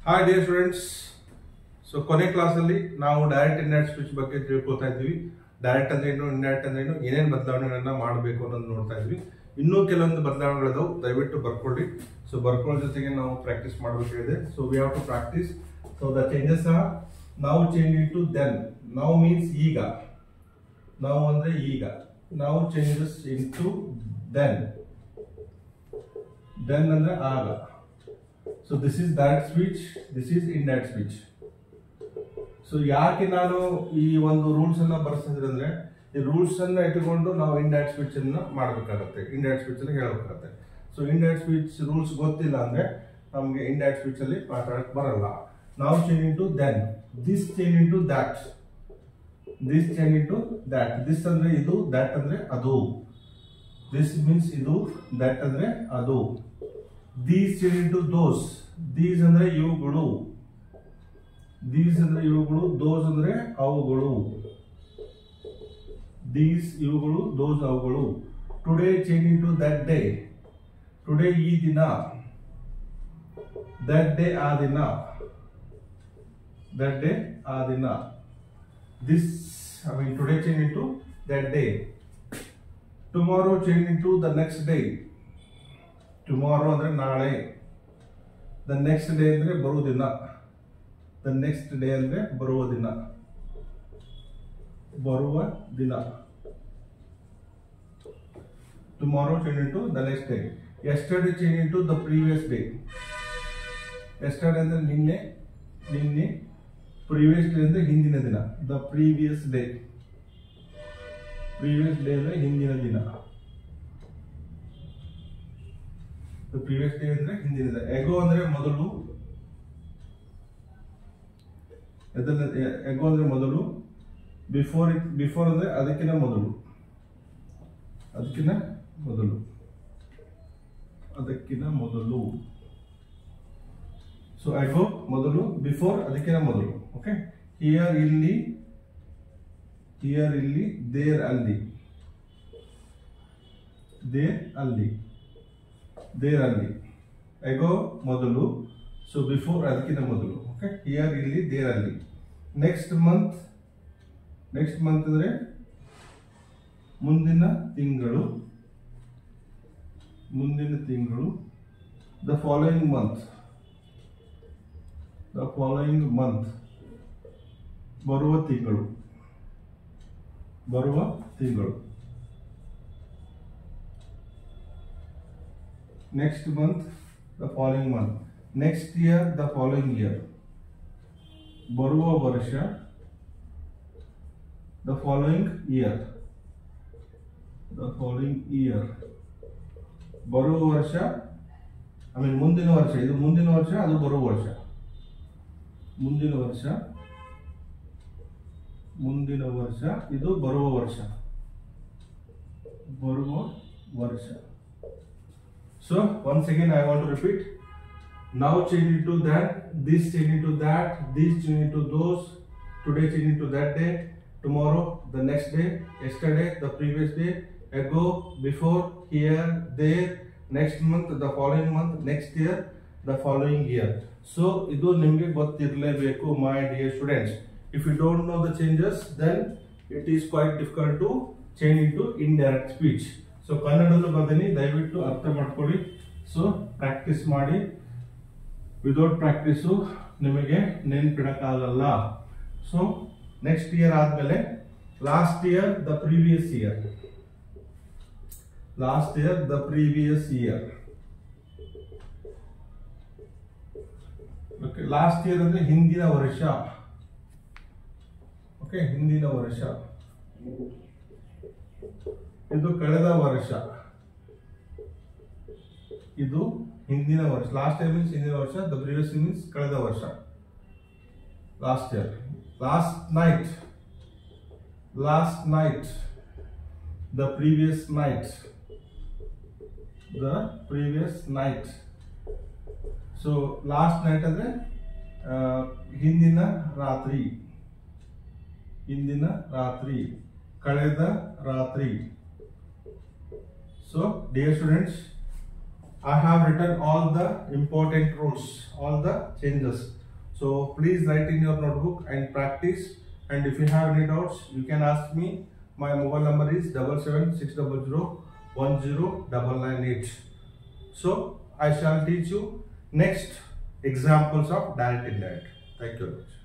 Hi dear students so ಕೊನೆ ಕ್ಲಾಸಲ್ಲಿ ನಾವು ಡೈರೆಕ್ಟ್ ಇಂಡೈರೆಕ್ಟ್ ಸ್ಪೀಚ್ ಬಗ್ಗೆ ತಿಳ್ಕೊತಾ ಇದ್ವಿ ಡೈರೆಕ್ಟ್ ಅಂದ್ರೆ ಏನು ಇಂಡೈರೆಕ್ಟ್ ಅಂದ್ರೆ ಏನು ಏನೇನು ಬದಲಾವಣೆಗಳನ್ನ ಮಾಡಬೇಕು ಅನ್ನೋದು ನೋಡ್ತಾ ಇದ್ವಿ ಇನ್ನೂ ಕೆಲವೊಂದು ಬದಲಾವಣೆಗಳಿದಾವೆ ದಯವಿಟ್ಟು ಬರ್ಕೊಳ್ಳಿ ಸೊ ಬರ್ಕೊಳ್ಳೋ ಜೊತೆಗೆ ನಾವು ಪ್ರಾಕ್ಟೀಸ್ ಮಾಡಬೇಕಾಗಿದೆ so we have to practice so the changes ನಾವು ಚೇಂಜ್ ಇನ್ ಟು ದೆನ್ ನಾವು ಮೀನ್ಸ್ ಈಗ ನಾವು ಅಂದ್ರೆ ಈಗ ನಾವು changes into then then ಅಂದ್ರೆ ಆಗ so this is direct speech this is indirect speech so ಯಾಕೆ ನಾನು ಈ ಒಂದು ರೂಲ್ಸ್ ಅನ್ನ ಬರ್ಸಿದ್ರೆ ಅಂದ್ರೆ ಈ ರೂಲ್ಸ್ ಅನ್ನ ಇಟ್ಟುಕೊಂಡು ನಾವು ಇಂಡೈರೆಕ್ಟ್ ಸ್ಪೀಚ್ ಅನ್ನ ಮಾಡಬೇಕಾಗತ್ತೆ ಇಂಡೈರೆಕ್ಟ್ ಸ್ಪೀಚ್ ಅಲ್ಲಿ ಹೇಳಬೇಕಾಗತ್ತೆ ಸೊ ಇಂಡೈರೆಕ್ಟ್ ಸ್ಪೀಚ್ ರೂಲ್ಸ್ ಗೊತ್ತಿಲ್ಲ ಅಂದ್ರೆ ನಮಗೆ ಇಂಡೈರೆಕ್ಟ್ ಸ್ಪೀಚ್ ಅಲ್ಲಿ ಮಾತಾಡಕ್ ಬರಲ್ಲ ನಾವು change into then this change into that this change into that this ಅಂದ್ರೆ ಇದು ದ್ಯಾಟ್ ಅಂದ್ರೆ ಅದು ದಿಸ್ ಮೀನ್ಸ್ ಇದು ದ್ಯಾಟ್ ಅಂದ್ರೆ ಅದು these change into those these ಅಂದ್ರೆ ಇವುಗಳು ದೀಸ್ ಅಂದ್ರೆ ಇವುಗಳು ದೋಸ್ ಅಂದ್ರೆ ಅವುಗಳು ದೀಸ್ ಇವುಗಳು ದೋಸ್ ಅವುಗಳು today change into that day today ಈ ದಿನ ದಟ್ ಡೇ ಆ ದಿನ ದಟ್ ಡೇ ಆ ದಿನ this I mean today change into that day tomorrow change into the next day tomorrow ಅಂದ್ರೆ ನಾಳೆ ದ ನೆಕ್ಸ್ಟ್ ಡೇ ಅಂದ್ರೆ ಬರುವ ದಿನ ದ ನೆಕ್ಸ್ಟ್ ಡೇ ಅಂದ್ರೆ ಬರುವ ದಿನ ಬರುವ ದಿನ tomorrow change into the next day yesterday change into the previous day yesterday ಅಂದ್ರೆ ನಿನ್ನೆ ನಿನ್ನೆ ಪ್ರೀವಿಯಸ್ ಡೇ ಅಂದ್ರೆ ಹಿಂದಿನ ದಿನ the previous day previous day ಅಂದ್ರೆ ಹಿಂದಿನ ದಿನ ಪ್ರೀವಿಯಸ್ ಡೇ ಅಂದ್ರೆ ಹಿಂದಿನ ದಿನ ಎಗೋ ಅಂದ್ರೆ ಮೊದಲು ಎಗೋ ಅಂದ್ರೆ ಮೊದಲು ಬಿಫೋರ್ ಬಿಫೋರ್ ಅಂದ್ರೆ ಅದಕ್ಕಿಂತ ಮೊದಲು ಅದಕ್ಕಿಂತ ಮೊದಲು ಅದಕ್ಕಿಂತ ಮೊದಲು ಸೊ ಎಗೋ ಮೊದಲು ಬಿಫೋರ್ ಅದಕ್ಕಿಂತ ಮೊದಲು ಓಕೆ ಹಿಯರ್ ಇಲ್ಲಿ ಹಿಯರ್ ಇಲ್ಲಿ ದೇರ್ ಅಲ್ಲಿ ದೇರ್ ಅಲ್ಲಿ ದೇರ್ ಅಲ್ಲಿ ಎಗೋ ಮೊದಲು ಸೊ ಬಿಫೋರ್ ಅದಕ್ಕಿಂತ ಮೊದಲು ಓಕೆ ಹಿಯರ್ ಇಲ್ಲಿ ದೇರ್ ಅಲ್ಲಿ ನೆಕ್ಸ್ಟ್ ಮಂತ್ ನೆಕ್ಸ್ಟ್ ಮಂತ್ ಅಂದ್ರೆ ಮುಂದಿನ ತಿಂಗಳು ಮುಂದಿನ ತಿಂಗಳು the following month the following month ಬರುವ ತಿಂಗಳು ಬರುವ ತಿಂಗಳು next month the following month next year the following year ಬರುವ ವರ್ಷ the following year the following year ಬರುವ ವರ್ಷ ಐ ಮೀನ್ ಮುಂದಿನ ವರ್ಷ ಇದು ಮುಂದಿನ ವರ್ಷ ಅದು ಬರುವ ವರ್ಷ ಮುಂದಿನ ವರ್ಷ ಮುಂದಿನ ವರ್ಷ ಇದು ಬರುವ ವರ್ಷ ಬರುವ ವರ್ಷ so once again I want to repeat now change into that this change into that this change into those today change into that day tomorrow the next day yesterday the previous day ago before here there next month the following month next year the following year so ಇದು ನಿಮಗೆ ಗೊತ್ತಿರಲೇಬೇಕು my dear students if you don't know the changes then it is quite difficult to change into indirect speech so ಕನ್ನಡದಲ್ಲೂ ಬರ್ತೀನಿ ದಯವಿಟ್ಟು ಅರ್ಥ ಮಾಡ್ಕೊಳ್ಳಿ so practice ಮಾಡಿ without practice ನಿಮಗೆ ನೆನ್ಪಿಡಕ್ಕಾಗಲ್ಲ ಸೊ ನೆಕ್ಸ್ಟ್ ಇಯರ್ ಆದ್ಮೇಲೆ last year the previous year last year the previous year okay last year ಅಂದ್ರೆ ಹಿಂದಿನ ವರ್ಷ ಓಕೆ ಹಿಂದಿನ ವರ್ಷ ಇದು ಕಳೆದ ವರ್ಷ ಇದು ಹಿಂದಿನ ವರ್ಷ ಲಾಸ್ಟ್ ಇಯರ್ ಮೀನ್ಸ್ ಹಿಂದಿನ ವರ್ಷ ದ ಪ್ರೀವಿಯಸ್ ಮೀನ್ಸ್ ಕಳೆದ ವರ್ಷ last year last night last night the previous night the previous night so last night ಅಂದ್ರೆ ಆ, ಹಿಂದಿನ ರಾತ್ರಿ ಹಿಂದಿನ ರಾತ್ರಿ ಕಳೆದ ರಾತ್ರಿ so dear students I have written all the important rules, all the changes. So please write in your notebook and practice. And if you have any doubts, you can ask me. My mobile number is double seven six double zero one zero double nine eight. So I shall teach you next examples of direct indirect. Thank you very much.